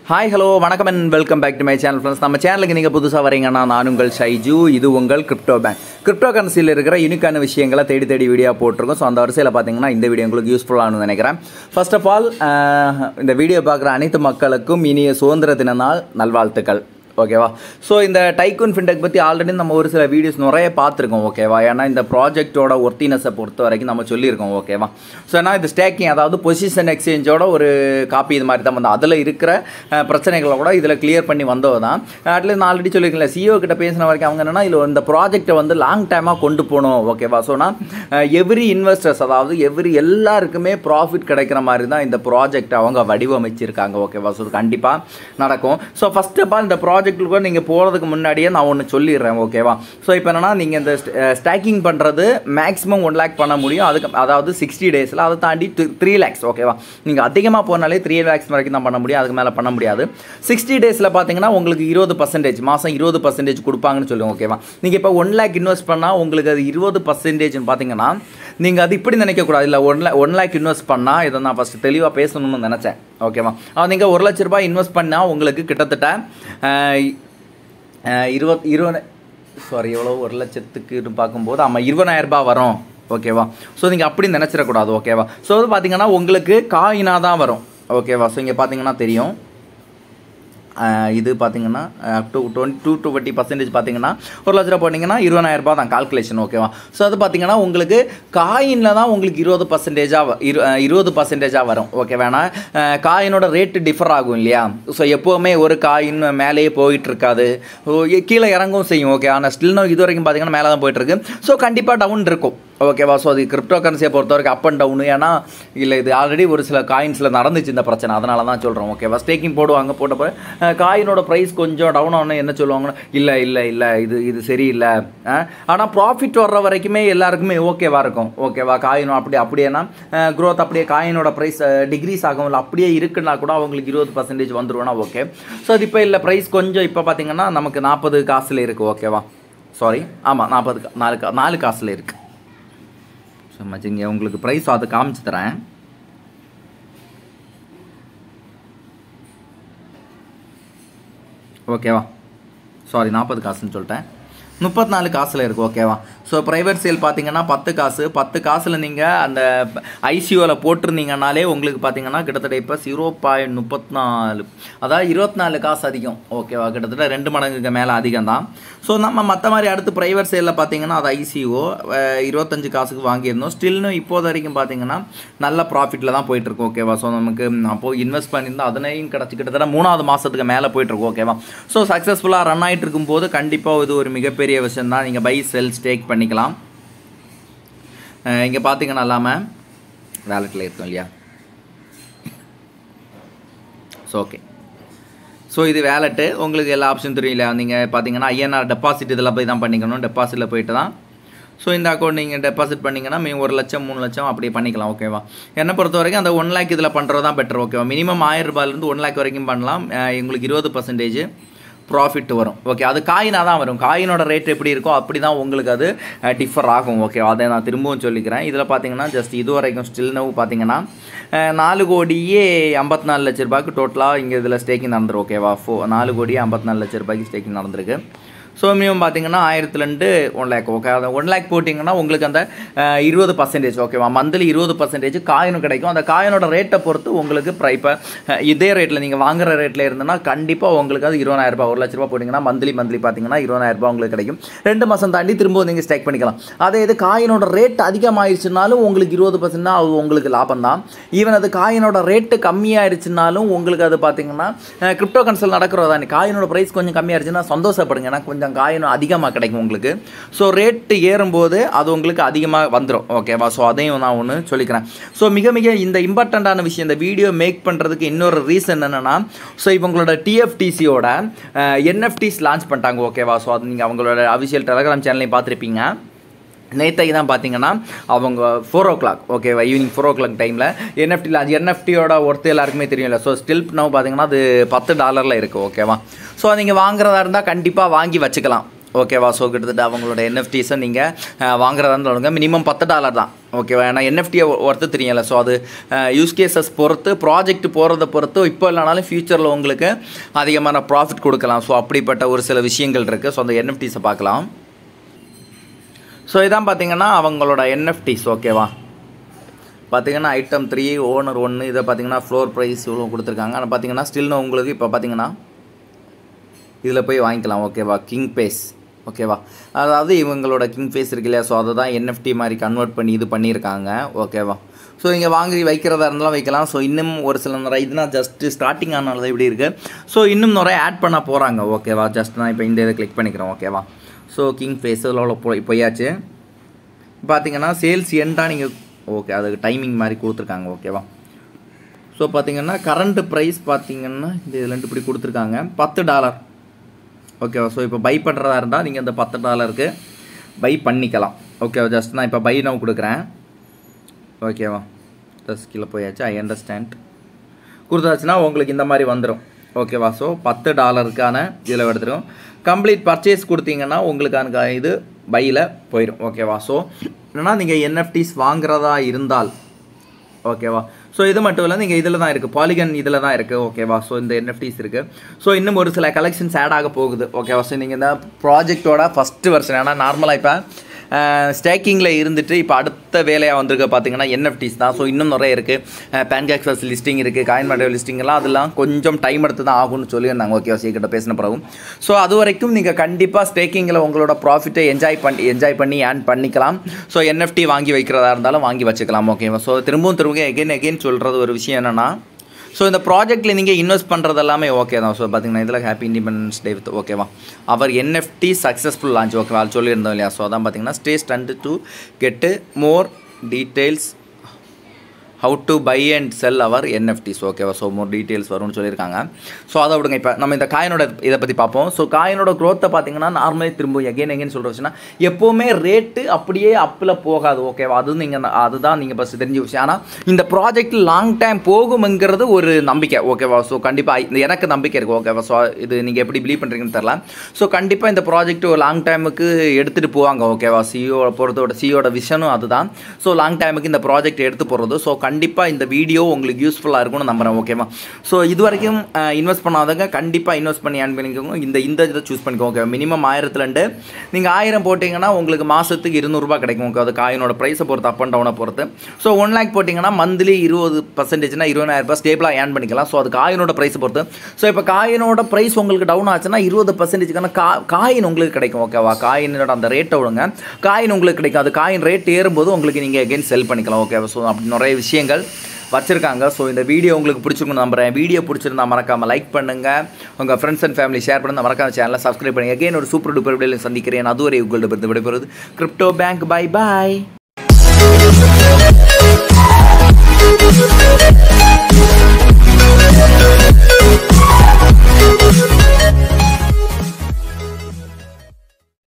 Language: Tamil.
ஹாய் ஹலோ வணக்கம் and welcome back to my channel friends நம்ம சேனலுக்கு நீங்கள் புதுசாக வரீங்கன்னா நான் உங்கள் ஷைஜு இது உங்கள் கிரிப்டோ பேங்க் கிரிப்டோ கரன்சியில் இருக்கிற யூனிக்கான விஷயங்களை தேடி தேடி வீடியோ போட்டிருக்கோம் ஸோ அந்த வரிசையில் பார்த்தீங்கன்னா இந்த வீடியோ உங்களுக்கு யூஸ்ஃபுல்லானு நினைக்கிறேன் ஃபர்ஸ்ட் ஆஃப் ஆல் இந்த வீடியோ பார்க்குற அனைத்து மக்களுக்கும் இனிய சுதந்திர தின நாள் நல்வாழ்த்துக்கள் ஓகேவா ஸோ இந்த டைக்கூன் ஃபின்டெக் பற்றி ஆல்ரெடி நம்ம ஒரு சில வீடியோஸ் நிறைய பார்த்துருக்கோம் ஓகேவா ஏன்னா இந்த ப்ராஜெக்ட்டோட ஒர்த்தினஸை பொறுத்த வரைக்கும் நம்ம சொல்லியிருக்கோம் ஓகேவா ஸோ ஏன்னா இது ஸ்டேக்கிங் அதாவது பொசிஷன் எக்ஸ்சேஞ்சோட ஒரு காப்பி இது மாதிரி தான் வந்து அதில் இருக்கிற அஹ், பிரச்சனைகளை கூட இதில் கிளியர் பண்ணி வந்தது தான் அட்லீஸ்ட் நான் ஆல்ரெடி சொல்லியிருக்கேன் சிஓ கிட்ட பேசின வரைக்கும் அவங்க என்னன்னா இதில் இந்த ப்ராஜெக்ட்டை வந்து லாங் டைமாக கொண்டு போகணும் ஓகேவா ஸோ நான் எவ்ரி இன்வெஸ்டர்ஸ் அதாவது எவ்ரி எல்லாருக்குமே ப்ராஃபிட் கிடைக்கிற மாதிரி தான் இந்த ப்ராஜெக்ட் அவங்க வடிவமைச்சிருக்காங்க ஓகேவா ஸோ கண்டிப்பாக நடக்கும் ஸோ ஃபஸ்ட் ஆஃப் ஆல் இந்த ப்ராஜெக்ட்டுக்கு நீங்கள் போகிறதுக்கு முன்னாடியே நான் ஒன்று சொல்லிடுறேன் ஓகேவா ஸோ இப்போ என்னன்னா நீங்கள் இந்த ஸ்டாக்கிங் பண்ணுறது மேக்ஸிமம் ஒன் லேக் பண்ண முடியும் அதுக்கு அதாவது சிக்ஸ்டி டேஸில் அதை தாண்டி த்ரீ லேக்ஸ் ஓகேவா நீங்கள் அதிகமாக போனாலே த்ரீ லேக்ஸ் வரைக்கும் தான் பண்ண முடியும் அதுக்கு மேலே பண்ண முடியாது சிக்ஸ்டி டேஸில் பார்த்தீங்கன்னா உங்களுக்கு இருபது பர்சன்டேஜ் மாதம் இருபது பர்சன்டேஜ் கொடுப்பாங்கன்னு சொல்லுவோம் ஓகேவா நீங்கள் இப்போ ஒன் லேக் இன்வெஸ்ட் பண்ணால் உங்களுக்கு அது இருபது பர்சன்டேஜ்னு பார்த்தீங்கன்னா நீங்கள் அது இப்படி நினைக்கக்கூடாது இல்லை ஒன் லே ஒன் லேக் இன்வெஸ்ட் பண்ணால் இதை நான் ஃபஸ்ட்டு தெளிவாக பேசணும்னு நினச்சேன் ஓகேவா அது நீங்கள் ஒரு லட்ச ரூபாய் இன்வெஸ்ட் பண்ணால் உங்களுக்கு கிட்டத்தட்ட அஹ், அஹ், இருபத் இருபது சாரி எவ்வளோ ஒரு லட்சத்துக்கு பார்க்கும்போது ஆமாம் இருபதாயிரம் ரூபாய் வரும் ஓகேவா ஸோ நீங்கள் அப்படி நினச்சிடக்கூடாது ஓகேவா ஸோ அது பார்த்தீங்கன்னா உங்களுக்கு காயினாக தான் வரும் ஓகேவா ஸோ இங்கே பார்த்தீங்கன்னா தெரியும் அஹ் இது பார்த்தீங்கன்னா up to twenty two to twenty percentage பார்த்தீங்கன்னா ஒரு லட்ச ரூபா போட்டிங்கன்னா இருபதாயிரம் ரூபாய் தான் கால்குலேஷன் ஓகேவா ஸோ அது பார்த்தீங்கன்னா உங்களுக்கு காயினில் தான் உங்களுக்கு இருபது பர்சன்டேஜாக இரு அஹ் இருபது பர்சன்டேஜாக வரும் ஓகே வேணா காயினோட ரேட்டு டிஃபர் ஆகும் இல்லையா ஸோ எப்போவுமே ஒரு காயின் மேலேயே போயிட்டு இருக்காது ஓ, எ- கீழே இறங்கவும் செய்யும் ஓகே ஆனால் ஸ்டில் இது வரைக்கும் பார்த்தீங்கன்னா மேலே தான் போயிட்டு இருக்கு ஸோ கண்டிப்பாக டவுன் இருக்கும் ஓகேவா ஸோ அது கிரிப்டோ கரன்சியை பொறுத்த வரைக்கும் அப் அண்ட் டவுனு ஏன்னா இல்லை இது ஆல்ரெடி ஒரு சில காயின்ஸில் நடந்துச்சு இந்த பிரச்சனை அதனால தான் சொல்கிறோம் ஓகேவா ஸ்டேக்கிங் போடுவாங்க போட்டப்போ காயினோட ப்ரைஸ் கொஞ்சம் டவுன் ஆகணும் என்ன சொல்லுவாங்கன்னா இல்லை இல்லை இல்லை இது இது சரியில்லை ஆனால் ப்ராஃபிட் வர்ற வரைக்குமே எல்லாருக்குமே ஓகேவா இருக்கும் ஓகேவா காயினும் அப்படி அப்படியேனா க்ரோத் அப்படியே காயினோட ப்ரைஸ் டிக்ரீஸ் ஆகும் இல்லை அப்படியே இருக்குன்னா கூட அவங்களுக்கு இருபது பர்சன்டேஜ் வந்துருவோன்னா ஓகே ஸோ அது இப்போ இல்லை ப்ரைஸ் கொஞ்சம் இப்போ பார்த்தீங்கன்னா நமக்கு நாற்பது காசில் இருக்குது ஓகேவா சாரி ஆமாம் நாற்பது கா- நாலு கா நாலு காசில் இருக்குது ஸோ மச்சிங்க உங்களுக்கு ப்ரைஸ் அது காமிச்சு தரேன் ஓகேவா சாரி நாற்பது காசுன்னு சொல்லிட்டேன் முப்பத்தி நாலு காசில் இருக்குது ஓகேவா ஸோ ப்ரைவேட் சேல் பார்த்தீங்கன்னா பத்து காசு பத்து காசில் நீங்கள் அந்த ஐசிஓவில் போட்டிருந்தீங்கனாலே உங்களுக்கு பார்த்தீங்கன்னா கிட்டத்தட்ட இப்போ ஜீரோ பாயிண்ட் முப்பத்தி நாலு அதாவது இருபத்தி நாலு காசு அதிகம் ஓகேவா கிட்டத்தட்ட ரெண்டு மடங்குக்கு மேலே அதிகம் தான் ஸோ நம்ம மற்ற மாதிரி அடுத்து ப்ரைவேட் சேலில் பார்த்தீங்கன்னா அது ஐசிஓ இருபத்தஞ்சு காசுக்கு வாங்கியிருந்தோம் ஸ்டில்னு இப்போது வரைக்கும் பார்த்தீங்கன்னா நல்ல ப்ராஃபிட்டில் தான் போயிட்டுருக்கு ஓகேவா ஸோ நமக்கு அப்போது இன்வெஸ்ட் பண்ணியிருந்தோம் அதனையும் கிடச்சி கிட்டத்தட்ட மூணாவது மாதத்துக்கு மேலே போயிட்டுருக்கு ஓகேவா ஸோ சக்ஸஸ்ஃபுல்லாக ரன் ஆகிட்டு இருக்கும்போது கண்டிப்பாக இது ஒரு மிகப்பெரிய விஷயம் தான் நீங்கள் பை செல் ஸ்டேக் பண்ணிக்கலாம் இங்கே பார்த்தீங்கன்னா இல்லாமல் வேலெட்டில் இருக்கும் இல்லையா ஸோ ஓகே ஸோ இது வேலெட்டு உங்களுக்கு எல்லா ஆப்ஷன் தெரியல நீங்கள் பார்த்தீங்கன்னா ஐஎன்ஆர் டெபாசிட் இதில் போய் தான் பண்ணிக்கணும் டெபாசிட்டில் போயிட்டு தான் ஸோ இந்த அக்கௌண்ட் நீங்கள் டெபாசிட் பண்ணிங்கன்னா மீ ஒரு லட்சம் மூணு லட்சம் அப்படியே பண்ணிக்கலாம் ஓகேவா என்னை பொறுத்த வரைக்கும் அந்த ஒன் லேக் இதில் பண்ணுறது தான் பெட்டர் ஓகேவா மினிமம் ஆயிரம் ரூபாயிலேருந்து ஒன் லேக் வரைக்கும் பண்ணலாம் அஹ் உங்களுக்கு இருபது பர்சன்டேஜ் ப்ராஃபிட் வரும் ஓகே அது காயினாக தான் வரும் காயினோட ரேட் எப்படி இருக்கோ அப்படி தான் உங்களுக்கு அது டிஃபர் ஆகும் ஓகே அதை நான் திரும்பவும் சொல்லிக்கிறேன் இதில் பார்த்தீங்கன்னா ஜஸ்ட் இது வரைக்கும் ஸ்டில் நவ் பார்த்தீங்கன்னா அஹ், நாலு கோடியே ஐம்பத்தி நாலு லட்ச ரூபாய்க்கு டோட்டலாக இங்கே இதில் ஸ்டேக்கிங் நடந்துரும் ஓகேவா ஃபோ நாலு கோடியே ஐம்பத்தி நாலு லட்ச ரூபாய்க்கு ஸ்டேக்கிங் நடந்திருக்கு ஸோ மினிமம் பார்த்தீங்கன்னா ஆயிரத்துலேருந்து ஒன் லேக் ஓகே அந்த ஒன் லேக் போட்டிங்கன்னா உங்களுக்கு அந்த அஹ், இருபது பர்சன்டேஜ் ஓகேவா மந்த்லி இருபது பர்சன்டேஜ் காயினும் கிடைக்கும் அந்த காயினோட ரேட்டை பொறுத்து உங்களுக்கு ப்ரை இப்போ இதே ரேட்டில் நீங்கள் வாங்குற ரேட்டில் இருந்ததுன்னா கண்டிப்பாக உங்களுக்கு அது இருபதாயிரம் ரூபாய் ஒரு லட்ச ரூபாய் போட்டிங்கன்னா மந்த்லி மந்த்லி பார்த்தீங்கன்னா இருபதாயிரம் ரூபாய் உங்களுக்கு கிடைக்கும் ரெண்டு மாதம் தாண்டி திரும்பவும் நீங்கள் ஸ்டேக் பண்ணிக்கலாம் அதே இது காயினோட ரேட் அதிகமாகிடுச்சுனாலும் உங்களுக்கு இருபது பர்சன்ட்னா அது உங்களுக்கு லாபம் தான் ஈவன் அது காயினோட ரேட்டு கம்மியாயிருச்சுனாலும் உங்களுக்கு அது பார்த்தீங்கன்னா கிரிப்டோ கன்சல் நடக்கிறதா காயினோட ப்ரைஸ் கொஞ்சம் கம்மியாயிருச்சுன்னா சந்தோஷப்படுங்க ஏன்னா கொஞ்சம் காயினும் அதிகமாக கிடைக்கும் உங்களுக்கு ஸோ ரேட்டு ஏறும்போது அது உங்களுக்கு அதிகமாக வந்துடும் ஓகேவா ஸோ அதையும் நான் ஒன்று சொல்லிக்கிறேன் ஸோ மிக மிக இந்த இம்பார்ட்டண்ட்டான விஷயம் இந்த வீடியோ மேக் பண்ணுறதுக்கு இன்னொரு ரீசன் என்னென்னா ஸோ இவங்களோட டிஎஃப்டிசியோட என்எஃப்டிஸ் லான்ச் பண்ணிட்டாங்க ஓகேவா ஸோ அது நீங்கள் அவங்களோட அஃபிஷியல் டெலகிராம் சேனலையும் பார்த்துருப்பீங்க நேற்றைக்கு தான் பார்த்தீங்கன்னா அவங்க ஃபோர் ஓ கிளாக் ஓகேவா ஈவினிங் ஃபோர் ஓ கிளாக் டைமில் என்எஃப்டியில் அது என்எஃப்டியோட ஒர்த்து எல்லாருக்குமே தெரியும்ல ஸோ ஸ்டில் நோ பார்த்தீங்கன்னா அது பத்து டாலரில் இருக்குது ஓகேவா ஸோ நீங்கள் வாங்குறதா இருந்தால் கண்டிப்பாக வாங்கி வச்சுக்கலாம் ஓகேவா ஸோ கிட்டத்தட்ட அவங்களோட என்எஃப்டிஸை நீங்கள் வாங்குறதா இருந்தாலும் மினிமம் பத்து டாலர் தான் ஓகேவா ஏன்னா என்எஃப்டியை ஒர்த்து தெரியல ஸோ அது யூஸ் கேசஸ் பொறுத்து ப்ராஜெக்ட் போகிறத பொறுத்து இப்போ இல்லைனாலும் ஃப்யூச்சரில் உங்களுக்கு அதிகமான ப்ராஃபிட் கொடுக்கலாம் ஸோ அப்படிப்பட்ட ஒரு சில விஷயங்கள் இருக்குது ஸோ அந்த என்எஃப்டிஸை பார்க்கலாம் ஸோ இதான் பார்த்தீங்கன்னா அவங்களோட என்எஃப்டிஸ் ஓகேவா பார்த்தீங்கன்னா ஐட்டம் த்ரீ ஓனர் ஒன்று இதை பார்த்தீங்கன்னா ஃப்ளோர் ப்ரைஸ் இவ்வளோ கொடுத்துருக்காங்க ஆனால் பார்த்தீங்கன்னா ஸ்டில்னு உங்களுக்கு இப்போ பார்த்தீங்கன்னா இதில் போய் வாங்கிக்கலாம் ஓகேவா கிங் பேஸ் ஓகேவா அதாவது இவங்களோட கிங் ஃபேஸ் இருக்கு இல்லையா ஸோ அதை தான் என்எஃப்டி மாதிரி கன்வெர்ட் பண்ணி இது பண்ணியிருக்காங்க ஓகேவா ஸோ இங்கே வாங்கி வைக்கிறதா இருந்தாலும் வைக்கலாம் ஸோ இன்னும் ஒரு சில நிறைய இதுனா ஜஸ்ட்டு ஸ்டார்டிங் ஆனால இப்படி இருக்குது ஸோ இன்னும் நிறைய ஆட் பண்ண போகிறாங்க ஓகேவா ஜஸ்ட் நான் இப்போ இந்த இதை கிளிக் பண்ணிக்கிறேன் ஓகேவா ஸோ கிங் ஃபேஸ் இதில் போய் போயாச்சு பார்த்தீங்கன்னா சேல்ஸ் எண்டா நீங்கள் ஓகே அதுக்கு டைமிங் மாதிரி கொடுத்துருக்காங்க ஓகேவா ஸோ பார்த்தீங்கன்னா கரண்ட் ப்ரைஸ் பார்த்தீங்கன்னா இந்த இதில் இப்படி கொடுத்துருக்காங்க பத்து டாலர் ஓகேவா ஸோ இப்போ பை பண்ணுறதா இருந்தால் நீங்கள் இந்த பத்து டாலருக்கு பை பண்ணிக்கலாம் ஓகேவா ஜஸ்ட் நான் இப்போ பை நான் கொடுக்குறேன் ஓகேவா ஜஸ்ட் கீழே போயாச்சு ஐ அண்டர்ஸ்டாண்ட் கொடுத்தாச்சுன்னா உங்களுக்கு இந்த மாதிரி வந்துடும் ஓகேவா ஸோ பத்து டாலருக்கான இதில் எடுத்துரும் கம்ப்ளீட் பர்ச்சேஸ் கொடுத்தீங்கன்னா உங்களுக்கான இது பையில் போயிடும் ஓகேவா ஸோ என்னன்னா நீங்கள் என்எஃப்டிஸ் வாங்குறதா இருந்தால் ஓகேவா ஸோ இது மட்டும் இல்லை நீங்கள் இதில் தான் இருக்குது பாலிகன் இதில் தான் இருக்குது ஓகேவா ஸோ இந்த என்எஃப்டிஸ் இருக்குது ஸோ இன்னும் ஒரு சில கலெக்ஷன்ஸ் ஆட் ஆக போகுது ஓகேவா ஸோ நீங்கள் இந்த ப்ராஜெக்டோட ஃபஸ்ட்டு வெர்ஷன் ஏன்னா நார்மலாக இப்போ ஸ்டேக்கிங்கில் இருந்துட்டு இப்போ அடுத்த வேலையாக வந்திருக்க பார்த்தீங்கன்னா என்எஃப்டிஸ் தான் ஸோ இன்னும் நிறைய இருக்குது பேன்கேக்ஸ் லிஸ்டிங் இருக்குது காயின் மாடல் லிஸ்டிங் எல்லாம் அதெல்லாம் கொஞ்சம் டைம் எடுத்து தான் ஆகும்னு சொல்லியிருந்தாங்க ஓகேவா சீக்கிரம் பேசின பிறகு ஸோ அது வரைக்கும் நீங்கள் கண்டிப்பாக ஸ்டேக்கிங்கில் உங்களோட ப்ராஃபிட்டை என்ஜாய் பண்ணி என்ஜாய் பண்ணி ஏர்ன் பண்ணிக்கலாம் ஸோ என்எஃப்டி வாங்கி வைக்கிறதா இருந்தாலும் வாங்கி வச்சுக்கலாம் ஓகேவா ஸோ திரும்பவும் திரும்ப எகைன் எகைன் சொல்கிறது ஒரு விஷயம் என்னென்னா ஸோ இந்த ப்ராஜெக்ட்டில் நீங்கள் இன்வெஸ்ட் பண்ணுறது எல்லாமே ஓகே தான் ஸோ பார்த்தீங்கன்னா இதில் ஹாப்பி இண்டிபெண்டன்ஸ் டே வித் ஓகேவா அவர் என்எஃப்டி சக்ஸஸ்ஃபுல் லான்ச் ஓகேவா அது சொல்லியிருந்தோம் இல்லையா ஸோ அதான் பார்த்தீங்கன்னா stay tuned to get more details how to buy and sell our NFTs ஓகேவா ஸோ மோர் டீட்டெயில்ஸ் வரும்னு சொல்லியிருக்காங்க ஸோ அதை விடுங்க இப்போ நம்ம இந்த காயினோட இதை பற்றி பார்ப்போம் ஸோ காயினோட க்ரோத்தை பார்த்தீங்கன்னா நார்மலி திரும்ப எகைன் எகைன் சொல்கிற விஷயம்னா எப்போவுமே ரேட்டு அப்படியே அப்பில் போகாது ஓகேவா அது நீங்கள் அதுதான் நீங்கள் ஃபஸ்ட்டு தெரிஞ்ச விஷயம் ஆனால் இந்த ப்ராஜெக்ட் லாங் டைம் போகும்ங்கிறது ஒரு நம்பிக்கை ஓகேவா ஸோ கண்டிப்பாக எனக்கு நம்பிக்கை இருக்குது ஓகேவா ஸோ இது நீங்கள் எப்படி பிலீவ் பண்ணுறீங்கன்னு தெரில ஸோ கண்டிப்பாக இந்த ப்ராஜெக்ட் ஒரு லாங் டைமுக்கு எடுத்துகிட்டு போவாங்க ஓகேவா சிஓ பொறுத்தோட சிஓட விஷனும் அதுதான் ஸோ லாங் டைமுக்கு இந்த ப்ராஜெக்ட் எடுத்து போகிறது ஸோ கண்டிப்பாக இந்த வீடியோ உங்களுக்கு யூஸ்ஃபுல்லாக இருக்கும்னு நம்புகிறேன் ஓகேவா ஸோ இது வரைக்கும் இன்வெஸ்ட் பண்ணாதவங்க கண்டிப்பாக இன்வெஸ்ட் பண்ணி ஆன் பண்ணிக்கோங்க இந்த இந்த இதை சூஸ் பண்ணிக்கோங்க ஓகே மினிமம் ஆயிரத்துலேருந்து நீங்கள் ஆயிரம் போட்டிங்கன்னா உங்களுக்கு மாதத்துக்கு இருநூறுபா கிடைக்கும் ஓகே அது காயினோட ப்ரைஸை பொறுத்து அப் அண்ட் டவுனை பொறுத்து ஸோ ஒன் லேக் போட்டிங்கன்னா மந்த்லி இருபது பர்சன்டேஜ்னா இருபதாயிரம் ரூபாய் ஸ்டேபிளாக ஏர்ன் பண்ணிக்கலாம் ஸோ அது காயினோட ப்ரைஸை பொறுத்து ஸோ இப்போ காயினோட ப்ரைஸ் உங்களுக்கு டவுன் ஆச்சுன்னா இருபது பர்சன்டேஜ்க்கான கா காயின் உங்களுக்கு கிடைக்கும் ஓகேவா காயினோட அந்த ரேட்டை விடுங்க காயின் உங்களுக்கு கிடைக்கும் அது காயின் ரேட் ஏறும்போது உங்களுக்கு நீங்கள் எகைன் செல் பண்ணிக்கலாம் ஓகேவா ஸோ அப்படி நிறைய விஷயங்கள் வச்சுருக்காங்க ஸோ இந்த வீடியோ உங்களுக்கு பிடிச்சிருக்குன்னு நம்புறேன் வீடியோ பிடிச்சிருந்தா மறக்காமல் லைக் பண்ணுங்கள் உங்கள் ஃப்ரெண்ட்ஸ் அண்ட் ஃபேமிலி ஷேர் பண்ணுங்கள் மறக்காம சேனலை சப்ஸ்கிரைப் பண்ணுங்கள் அகைன் ஒரு சூப்பர் டூப்பர் வீடியோவில் சந்திக்கிறேன் அதுவரை உங்கள்கிட்ட விடைபெறுவது கிரிப்டோ பேங்க் பை பாய்